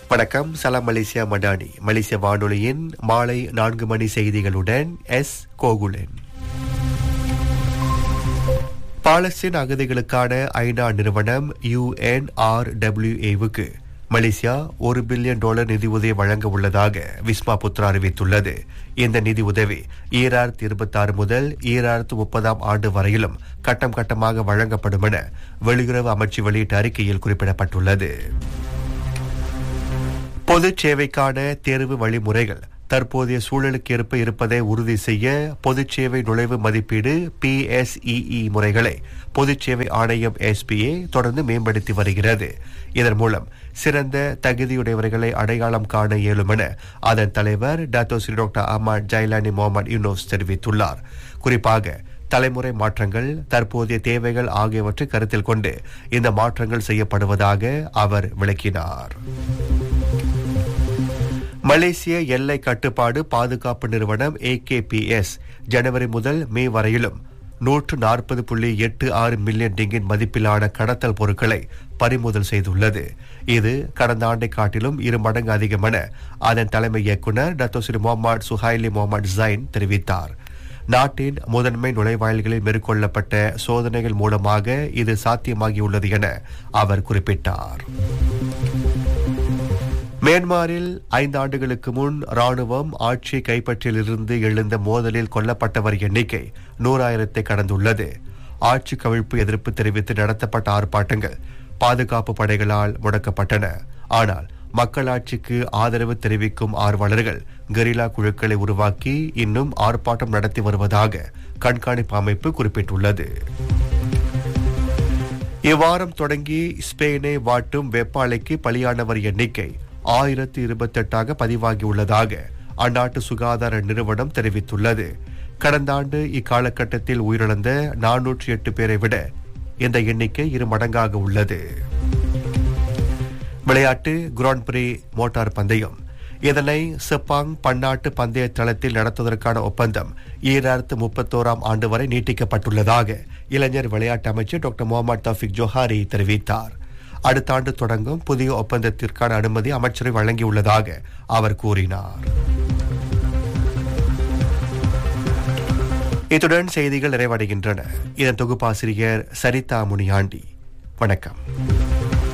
வணக்கம் சலாம் மலேசியா மடானி மலேசிய வானொலியின் மாலை நான்கு மணி செய்திகளுடன் எஸ் கோகுலன் பாலஸ்தீன் அகதிகளுக்கான ஐநா நிறுவனம் யுஎன்ஆர்டபிள்யூஏவுக்கு மலேசியா ஒரு பில்லியன் டாலர் நிதி உதவி வழங்க உள்ளதாக விஸ்மா புத்ரா அறிவித்துள்ளது இந்த நிதி உதவி ஈராயிரத்தி இருபத்தி ஆறு முதல் ஈராயிரத்து முப்பதாம் ஆண்டு வரையிலும் கட்டம் கட்டமாக வழங்கப்படும் என வெளியுறவு அமைச்சு வெளியிட்ட அறிக்கையில் குறிப்பிடப்பட்டுள்ளது பொது சேவைக்கான தேர்வு வழிமுறைகள் தற்போதைய சூழலுக்கு ஏற்ப இருப்பதை உறுதி செய்ய பொதுச் சேவை நுழைவு மதிப்பீடு பிஎஸ்இஇ முறைகளை பொதுச் சேவை ஆணையம் எஸ்பிஏ தொடர்ந்து மேம்படுத்தி வருகிறது இதன் மூலம் சிறந்த தகுதியுடையவர்களை அடையாளம் காண இயலும் என அதன் தலைவர் doctor Sri doctor Ahmad Zailani Mohamed Yunus தெரிவித்துள்ளார் குறிப்பாக தலைமுறை மாற்றங்கள் தற்போதைய தேவைகள் ஆகியவற்றை கருத்தில் கொண்டு இந்த மாற்றங்கள் செய்யப்படுவதாக அவர் விளக்கினார் மலேசிய எல்லை கட்டுப்பாடு பாதுகாப்பு நிறுவனம் ஏகேபிஎஸ் ஜனவரி முதல் மே வரையிலும் நூற்று நாற்பது புள்ளி எட்டு ஆறு மில்லியன் டிங்கின் மதிப்பிலான கடத்தல் பொருட்களை பறிமுதல் செய்துள்ளது இது கடந்த ஆண்டை காட்டிலும் இரு மடங்கு அதிகம் என அதன் தலைமை இயக்குநர் doctor Sri Mohamed Suhaili Mohamed Zain தெரிவித்தார் நாட்டின் முதன்மை நுழைவாயில்களில் மேற்கொள்ளப்பட்ட சோதனைகள் மூலமாக இது சாத்தியமாகியுள்ளது என அவர் குறிப்பிட்டார் மியான்மரில் ஐந்து ஆண்டுகளுக்கு முன் ராணுவம் ஆட்சி கைப்பற்றியிலிருந்து எழுந்த மோதலில் கொல்லப்பட்டவர் எண்ணிக்கை நூறாயிரத்தை கடந்துள்ளது ஆட்சி கவிழ்ப்பு எதிர்ப்பு தெரிவித்து நடத்தப்பட்ட ஆர்ப்பாட்டங்கள் பாதுகாப்பு படைகளால் முடக்கப்பட்டன ஆனால் மக்களாட்சிக்கு ஆதரவு தெரிவிக்கும் ஆர்வலர்கள் கெரிலா குழுக்களை உருவாக்கி இன்னும் ஆர்ப்பாட்டம் நடத்தி வருவதாக கண்காணிப்பு அமைப்பு குறிப்பிட்டுள்ளது இவ்வாரம் தொடங்கி ஸ்பெயினை வாட்டும் வெப்ப அலைக்கு பலியானவர் எண்ணிக்கை ஆயிரத்தி இருபத்தெட்டாக பதிவாகியுள்ளதாக அந்நாட்டு சுகாதார நிறுவனம் தெரிவித்துள்ளது கடந்த ஆண்டு இக்காலகட்டத்தில் உயிரிழந்த நானூற்றி எட்டு பேரை விட இந்த எண்ணிக்கை இரு மடங்காக உள்ளது விளையாட்டு கிராண்ட் பிரி மோட்டார் பந்தயம் இதனை செப்பாங் பன்னாட்டு பந்தய தளத்தில் நடத்துவதற்கான ஒப்பந்தம் ஈராயிரத்து முப்பத்தோராம் ஆண்டு வரை நீட்டிக்கப்பட்டுள்ளதாக இளைஞர் விளையாட்டு அமைச்சர் டாக்டர் முகமது தஃபிக் ஜோஹாரி தெரிவித்தார் அடுத்த ஆண்டு தொடங்கும் புதிய ஒப்பந்தத்திற்கான அனுமதி அமைச்சரை வழங்கியுள்ளதாக அவர் கூறினார் இத்துடன் செய்திகள் நிறைவடைகின்றன இதன் தொகுப்பாசிரியர் சரிதா முனியாண்டி வணக்கம்